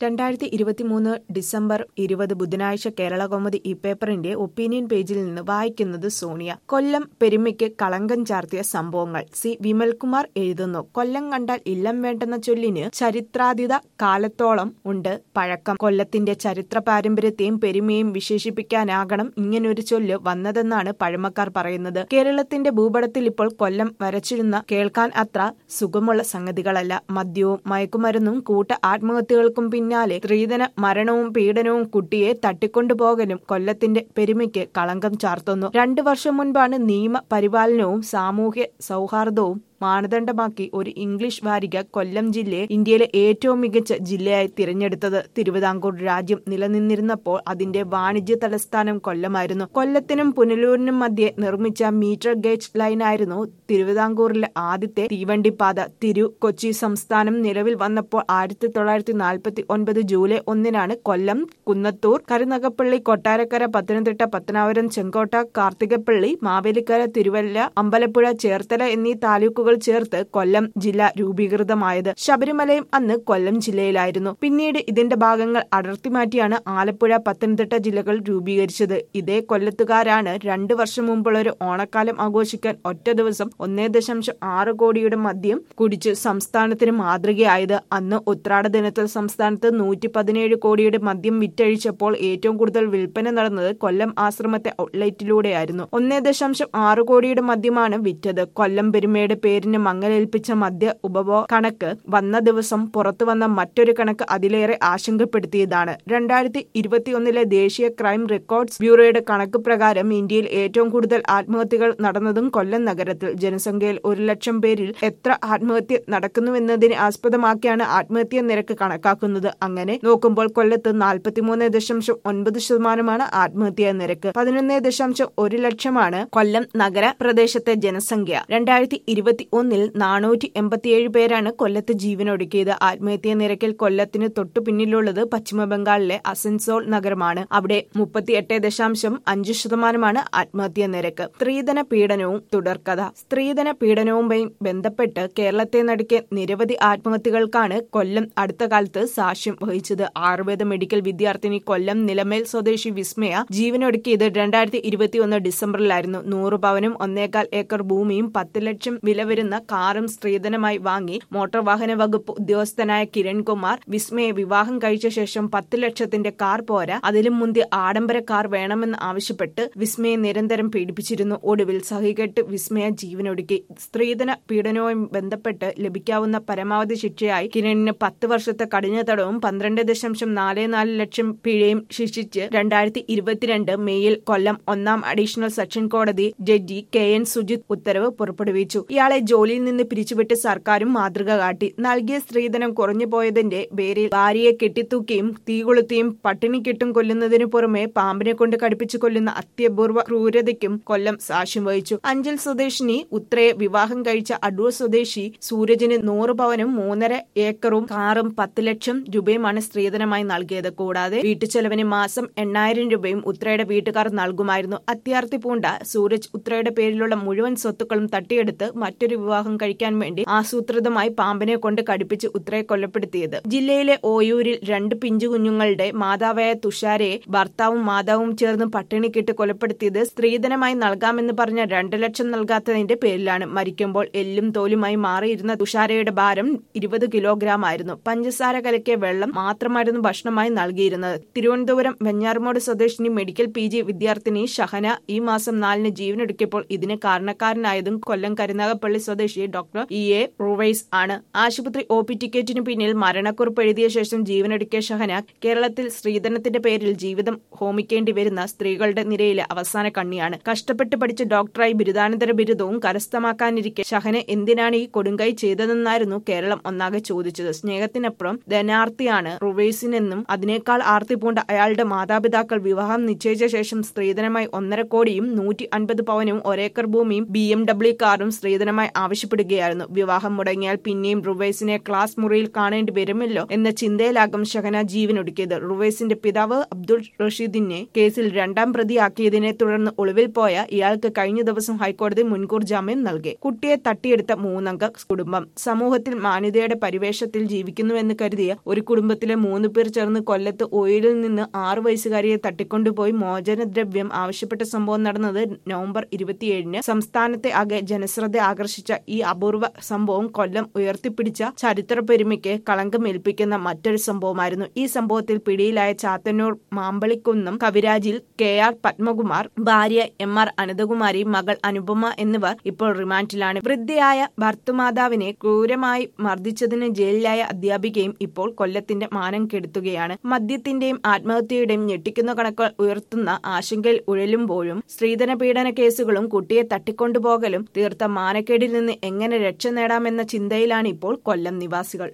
രണ്ടായിരത്തി ഇരുപത്തിമൂന്ന് ഡിസംബർ ഇരുപത് ബുധനാഴ്ച കേരള കൗമുദി ഈ പേപ്പറിന്റെ ഒപ്പീനിയൻ പേജിൽ നിന്ന് വായിക്കുന്നത് സോണിയ കൊല്ലം പെരുമയ്ക്ക് കളങ്കം ചാർത്തിയ സംഭവങ്ങൾ സി വിമൽകുമാർ എഴുതുന്നു കൊല്ലം കണ്ടാൽ ഇല്ലം വേണ്ടെന്ന ചൊല്ലിന് ചരിത്രാതീത കാലത്തോളം ഉണ്ട് പഴക്കം കൊല്ലത്തിന്റെ ചരിത്ര പാരമ്പര്യത്തെയും പെരുമയും വിശേഷിപ്പിക്കാനാകണം ഇങ്ങനൊരു ചൊല്ല് വന്നതെന്നാണ് പഴമക്കാർ പറയുന്നത് കേരളത്തിന്റെ ഭൂപടത്തിൽ ഇപ്പോൾ കൊല്ലം വരച്ചിരുന്ന കേൾക്കാൻ അത്ര സുഖമുള്ള സംഗതികളല്ല മദ്യവും മയക്കുമരുന്നും കൂട്ട ആത്മഹത്യകൾക്കും പിന്നാലെ സ്ത്രീധന മരണവും പീഡനവും കുട്ടിയെ തട്ടിക്കൊണ്ടുപോകലും കൊല്ലത്തിന്റെ പെരുമയ്ക്ക് കളങ്കം ചാർത്തുന്നു രണ്ടു വർഷം മുൻപാണ് നിയമ പരിപാലനവും സാമൂഹ്യ സൗഹാർദ്ദവും മാനദണ്ഡമാക്കി ഒരു ഇംഗ്ലീഷ് വാരിക കൊല്ലം ജില്ലയെ ഇന്ത്യയിലെ ഏറ്റവും മികച്ച ജില്ലയായി തിരഞ്ഞെടുത്തത് തിരുവിതാംകൂർ രാജ്യം നിലനിന്നിരുന്നപ്പോൾ അതിന്റെ വാണിജ്യ തലസ്ഥാനം കൊല്ലമായിരുന്നു കൊല്ലത്തിനും പുനലൂരിനും മധ്യേ നിർമ്മിച്ച മീറ്റർ ഗേജ് ലൈനായിരുന്നു തിരുവിതാംകൂറിലെ ആദ്യത്തെ തീവണ്ടിപ്പാത തിരു കൊച്ചി സംസ്ഥാനം നിലവിൽ വന്നപ്പോൾ ആയിരത്തി തൊള്ളായിരത്തി നാൽപ്പത്തി ഒൻപത് ജൂലൈ ഒന്നിനാണ് കൊല്ലം കുന്നത്തൂർ കരുനകപ്പള്ളി കൊട്ടാരക്കര പത്തനംതിട്ട പത്തനാപുരം ചെങ്കോട്ട കാർത്തികപ്പള്ളി മാവേലിക്കര തിരുവല്ല അമ്പലപ്പുഴ ചേർത്തല എന്നീ താലൂക്കുകൾ ചേർത്ത് കൊല്ലം ജില്ല രൂപീകൃതമായത് ശബരിമലയും അന്ന് കൊല്ലം ജില്ലയിലായിരുന്നു പിന്നീട് ഇതിന്റെ ഭാഗങ്ങൾ അടർത്തി മാറ്റിയാണ് ആലപ്പുഴ പത്തനംതിട്ട ജില്ലകൾ രൂപീകരിച്ചത് ഇതേ കൊല്ലത്തുകാരാണ് രണ്ടു വർഷം മുമ്പുള്ള ഒരു ഓണക്കാലം ആഘോഷിക്കാൻ ഒറ്റ ദിവസം ഒന്നേ ദശാംശം ആറ് കോടിയുടെ മദ്യം കുടിച്ച് സംസ്ഥാനത്തിന് മാതൃകയായത് അന്ന് ഉത്രാട ദിനത്തിൽ സംസ്ഥാനത്ത് നൂറ്റി പതിനേഴ് കോടിയുടെ മദ്യം വിറ്റഴിച്ചപ്പോൾ ഏറ്റവും കൂടുതൽ വിൽപ്പന നടന്നത് കൊല്ലം ആശ്രമത്തെ ഔട്ട്ലെറ്റിലൂടെയായിരുന്നു ഒന്നേ ദശാംശം ആറ് കോടിയുടെ മദ്യമാണ് വിറ്റത് കൊല്ലം പെരുമയുടെ പേരിന് മങ്ങലേൽപ്പിച്ച മദ്യ ഉപഭോഗ കണക്ക് വന്ന ദിവസം പുറത്തു വന്ന മറ്റൊരു കണക്ക് അതിലേറെ ആശങ്കപ്പെടുത്തിയതാണ് രണ്ടായിരത്തി ഇരുപത്തിയൊന്നിലെ ദേശീയ ക്രൈം റെക്കോർഡ്സ് ബ്യൂറോയുടെ കണക്ക് പ്രകാരം ഇന്ത്യയിൽ ഏറ്റവും കൂടുതൽ ആത്മഹത്യകൾ നടന്നതും കൊല്ലം നഗരത്തിൽ ജനസംഖ്യയിൽ ഒരു ലക്ഷം പേരിൽ എത്ര ആത്മഹത്യ നടക്കുന്നുവെന്നതിനെ ആസ്പദമാക്കിയാണ് ആത്മഹത്യാ നിരക്ക് കണക്കാക്കുന്നത് അങ്ങനെ നോക്കുമ്പോൾ കൊല്ലത്ത് നാൽപ്പത്തിമൂന്ന് ദശാംശം ഒൻപത് ശതമാനമാണ് ആത്മഹത്യാ നിരക്ക് പതിനൊന്ന് ദശാംശം ഒരു ലക്ഷമാണ് കൊല്ലം നഗര പ്രദേശത്തെ ജനസംഖ്യ രണ്ടായിരത്തി ഇരുപത്തി ഒന്നിൽ നാനൂറ്റി എൺപത്തിയേഴ് പേരാണ് കൊല്ലത്ത് ജീവനൊടുക്കിയത് ആത്മഹത്യാ നിരക്കിൽ കൊല്ലത്തിന് തൊട്ടു പിന്നിലുള്ളത് പശ്ചിമബംഗാളിലെ അസൻസോൾ നഗരമാണ് അവിടെ മുപ്പത്തിയെട്ട് ദശാംശം അഞ്ച് ശതമാനമാണ് ആത്മഹത്യാ നിരക്ക് സ്ത്രീധന പീഡനവും തുടർക്കഥ സ്ത്രീധന പീഡനവുമായി ബന്ധപ്പെട്ട് കേരളത്തെ നടുക്കിയ നിരവധി ആത്മഹത്യകൾക്കാണ് കൊല്ലം അടുത്ത കാലത്ത് സാക്ഷ്യം വഹിച്ചത് ആയുർവേദ മെഡിക്കൽ വിദ്യാർത്ഥിനി കൊല്ലം നിലമേൽ സ്വദേശി വിസ്മയ ജീവനൊടുക്കിയത് രണ്ടായിരത്തി ഇരുപത്തിയൊന്ന് ഡിസംബറിലായിരുന്നു നൂറ് പവനും ഒന്നേകാൽ ഏക്കർ ഭൂമിയും പത്ത് ലക്ഷം വില വരുന്ന കാറും സ്ത്രീധനമായി വാങ്ങി മോട്ടോർ വാഹന വകുപ്പ് ഉദ്യോഗസ്ഥനായ കിരൺകുമാർ വിസ്മയെ വിവാഹം കഴിച്ച ശേഷം പത്ത് ലക്ഷത്തിന്റെ കാർ പോരാ അതിലും മുന്തി ആഡംബര കാർ വേണമെന്ന് ആവശ്യപ്പെട്ട് വിസ്മയെ നിരന്തരം പീഡിപ്പിച്ചിരുന്നു ഒടുവിൽ സഹികെട്ട് വിസ്മയ ജീവനൊടുക്കി സ്ത്രീധന പീഡനവുമായി ബന്ധപ്പെട്ട് ലഭിക്കാവുന്ന പരമാവധി ശിക്ഷയായി കിരണിന് പത്ത് വർഷത്തെ കഠിന തടവും പന്ത്രണ്ട് ദശാംശം നാല് നാല് ലക്ഷം പിഴയും ശിക്ഷിച്ച് രണ്ടായിരത്തി ഇരുപത്തിരണ്ട് മെയ്യിൽ കൊല്ലം ഒന്നാം അഡീഷണൽ സെഷൻ കോടതി ജഡ്ജി കെ എൻ സുജിത് ഉത്തരവ് പുറപ്പെടുവിച്ചു ഇയാളെ ജോലിയിൽ നിന്ന് പിരിച്ചുവിട്ട് സർക്കാരും മാതൃക കാട്ടി നൽകിയ സ്ത്രീധനം കുറഞ്ഞു പോയതിന്റെ പേരിൽ ഭാര്യയെ കെട്ടിത്തൂക്കിയും തീ കൊളുത്തിയും പട്ടിണിക്കിട്ടും കൊല്ലുന്നതിനു പുറമെ പാമ്പിനെ കൊണ്ട് കടുപ്പിച്ചു കൊല്ലുന്ന അത്യപൂർവ ക്രൂരതയ്ക്കും കൊല്ലം സാക്ഷ്യം വഹിച്ചു അഞ്ചൽ സ്വദേശിനി ഉത്രയെ വിവാഹം കഴിച്ച അടൂർ സ്വദേശി സൂരജിന് നൂറ് പവനും മൂന്നര ഏക്കറും കാറും പത്ത് ലക്ഷം രൂപയുമാണ് സ്ത്രീധനമായി നൽകിയത് കൂടാതെ വീട്ടുചെലവിന് മാസം എണ്ണായിരം രൂപയും ഉത്രയുടെ വീട്ടുകാർ നൽകുമായിരുന്നു അത്യാർത്ഥി പൂണ്ട സൂരജ് ഉത്രയുടെ പേരിലുള്ള മുഴുവൻ സ്വത്തുക്കളും തട്ടിയെടുത്ത് മറ്റൊരു വിവാഹം കഴിക്കാൻ വേണ്ടി ആസൂത്രിതമായി പാമ്പിനെ കൊണ്ട് കടുപ്പിച്ച് ഉത്രയെ കൊലപ്പെടുത്തിയത് ജില്ലയിലെ ഓയൂരിൽ രണ്ട് പിഞ്ചു കുഞ്ഞുങ്ങളുടെ മാതാവായ തുഷാരയെ ഭർത്താവും മാതാവും ചേർന്ന് പട്ടിണിക്കിട്ട് കൊലപ്പെടുത്തിയത് സ്ത്രീധനമായി നൽകാമെന്ന് പറഞ്ഞ രണ്ട് ലക്ഷം നൽകാത്തതിന്റെ പേരിലാണ് മരിക്കുമ്പോൾ എല്ലും തോലുമായി മാറിയിരുന്ന തുഷാരയുടെ ഭാരം ഇരുപത് കിലോഗ്രാം ആയിരുന്നു പഞ്ചസാര കലക്കിയ വെള്ളം മാത്രമായിരുന്നു ഭക്ഷണമായി നൽകിയിരുന്നത് തിരുവനന്തപുരം വെഞ്ഞാറുമോട് സ്വദേശിനി മെഡിക്കൽ പി ജി വിദ്യാർത്ഥിനി ഷഹന ഈ മാസം നാലിന് ജീവനൊടുക്കിയപ്പോൾ ഇതിന് കാരണക്കാരനായതും കൊല്ലം കരുനാഗപ്പള്ളി സ്വദേശി ഡോക്ടർ ഇ എ റൂവൈസ് ആണ് ആശുപത്രി ഒ പി ടിക്കറ്റിന് പിന്നിൽ മരണക്കുറിപ്പ് എഴുതിയ ശേഷം ജീവനൊടുക്കിയ ഷഹന കേരളത്തിൽ സ്ത്രീധനത്തിന്റെ പേരിൽ ജീവിതം ഹോമിക്കേണ്ടി വരുന്ന സ്ത്രീകളുടെ നിരയിലെ അവസാന കണ്ണിയാണ് കഷ്ടപ്പെട്ട് പഠിച്ച ഡോക്ടറായി ബിരുദാനന്തര ബിരുദവും കരസ്ഥമാക്കാനിരിക്കെ ഷഹന എന്തിനാണ് ഈ കൊടുങ്കൈ ചെയ്തതെന്നായിരുന്നു കേരളം ഒന്നാകെ ചോദിച്ചത് സ്നേഹത്തിനപ്പുറം ധനാർത്ഥിയാണ് റുവൈസിനെന്നും അതിനേക്കാൾ ആർത്തി പൂണ്ട അയാളുടെ മാതാപിതാക്കൾ വിവാഹം നിശ്ചയിച്ച ശേഷം സ്ത്രീധനമായി ഒന്നര കോടിയും നൂറ്റി അൻപത് പവനും ഒരേക്കർ ഭൂമിയും ബി എം ഡബ്ല്യു കാറും സ്ത്രീധനമായി ആവശ്യപ്പെടുകയായിരുന്നു വിവാഹം മുടങ്ങിയാൽ പിന്നെയും റുവൈസിനെ ക്ലാസ് മുറിയിൽ കാണേണ്ടി വരുമല്ലോ എന്ന ചിന്തയിലാകും ഷഹന ജീവനൊടുക്കിയത് റുവൈസിന്റെ പിതാവ് അബ്ദുൾ റഷീദിനെ കേസിൽ രണ്ടാം പ്രതിയാക്കിയതിനെ തുടർന്ന് ഒളിവിൽ പോയ ഇയാൾക്ക് കഴിഞ്ഞ ദിവസം ഹൈക്കോടതി മുൻകൂർ ജാമ്യം നൽകി കുട്ടിയെ തട്ടിയെടുത്ത മൂന്നംഗ കുടുംബം സമൂഹത്തിൽ മാന്യതയുടെ പരിവേഷത്തിൽ ജീവിക്കുന്നുവെന്ന് കരുതിയ ഒരു കുടുംബത്തിലെ മൂന്ന് പേർ ചേർന്ന് കൊല്ലത്ത് ഓയിലിൽ നിന്ന് ആറു വയസ്സുകാരിയെ തട്ടിക്കൊണ്ടുപോയി മോചനദ്രവ്യം ആവശ്യപ്പെട്ട സംഭവം നടന്നത് നവംബർ ഇരുപത്തിയേഴിന് സംസ്ഥാനത്തെ ആകെ ജനശ്രദ്ധ ആകർഷിച്ച ഈ അപൂർവ സംഭവം കൊല്ലം ഉയർത്തിപ്പിടിച്ച ചരിത്ര പെരുമയ്ക്ക് കളങ്കമേൽപ്പിക്കുന്ന മറ്റൊരു സംഭവമായിരുന്നു ഈ സംഭവത്തിൽ പിടിയിലായ ചാത്തന്നൂർ മാമ്പളിക്കുന്നം കവിരാജിൽ കെ ആർ പത്മകുമാർ ഭാര്യ എം ആർ അനന്തകുമാരി മകൾ അനുപമ എന്നിവർ ഇപ്പോൾ റിമാൻഡിലാണ് വൃദ്ധയായ ഭർത്തുമാതാവിനെ ക്രൂരമായി മർദ്ദിച്ചതിന് ജയിലിലായ അധ്യാപികയും ഇപ്പോൾ കൊല്ലത്തിന്റെ മാനം കെടുത്തുകയാണ് മദ്യത്തിന്റെയും ആത്മഹത്യയുടെയും ഞെട്ടിക്കുന്ന കണക്കുകൾ ഉയർത്തുന്ന ആശങ്കയിൽ ഉഴലുമ്പോഴും സ്ത്രീധന പീഡന കേസുകളും കുട്ടിയെ തട്ടിക്കൊണ്ടുപോകലും തീർത്ത മാനക്കേടിൽ നിന്ന് എങ്ങനെ രക്ഷ നേടാമെന്ന ചിന്തയിലാണ് ഇപ്പോൾ കൊല്ലം നിവാസികൾ